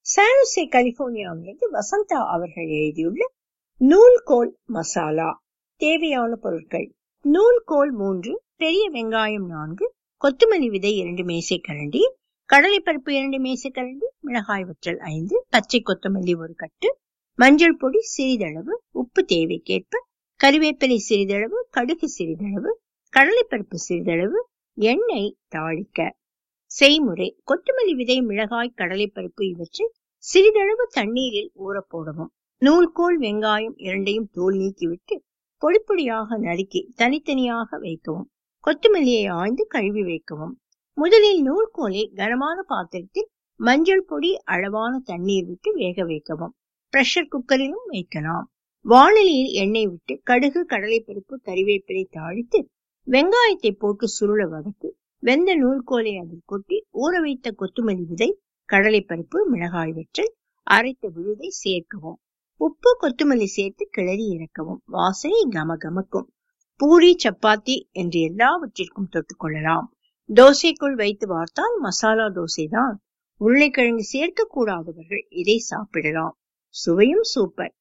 San Jose கலிபோர்னியாவிலிருந்து Vasantha அவர்கள் எழுதியுள்ள நூல்கோல் மசாலா தேவையான பொருட்கள் நூல்கோல் மூன்று பெரிய வெங்காயம் நான்கு கொத்தமல்லி விதை இரண்டு மேசை கரண்டி கடலைப்பருப்பு இரண்டு மேசை கரண்டி மிளகாய் வற்றல் ஐந்து பச்சை கொத்தமல்லி ஒரு கட்டு மஞ்சள் பொடி சிறிதளவு உப்பு தேவைக்கேற்ப கறிவேப்பிலை சிறிதளவு கடுகு சிறிதளவு கடலைப்பருப்பு சிறிதளவு எண்ணெய் தாளிக்க செய்முறை கொத்தமல்லி விதை மிளகாய் கடலைப்பருப்பு இவற்றை சிறிதளவு தண்ணீரில் ஊற போடவும் நூல்கோல் வெங்காயம் இரண்டையும் தோல் நீக்கிவிட்டு பொடி பொடியாக நறுக்கி தனித்தனியாக வைக்கவும் கொத்தமல்லியை ஆய்ந்து கழுவி வைக்கவும் முதலில் நூல்கோலை கனமான பாத்திரத்தில் மஞ்சள் பொடி அளவான தண்ணீர் விட்டு வேக வைக்கவும் பிரஷர் குக்கரிலும் வைக்கலாம் வானலியில் எண்ணெய் விட்டு கடுகு கடலைப்பருப்பு கறிவேப்பிலை தாளித்து வெங்காயத்தை போட்டு சுருள வதக்கு வெந்த நூல்கோலை அதில் கொட்டி ஊற வைத்த கொத்துமல்லி விதை கடலைப்பருப்பு மிளகாய் வற்றல் அரைத்த விழுதை சேர்க்கவும் உப்பு கொத்துமல்லி சேர்த்து கிளறி இறக்கவும் வாசனை கம கமக்கும் பூரி சப்பாத்தி என்று எல்லாவற்றிற்கும் தொட்டுக்கொள்ளலாம் தோசைக்குள் வைத்து வார்த்தால் மசாலா தோசை தான் உருளைக்கிழங்கு சேர்க்க கூடாதவர்கள் இதை சாப்பிடலாம் சுவையும் சூப்பர்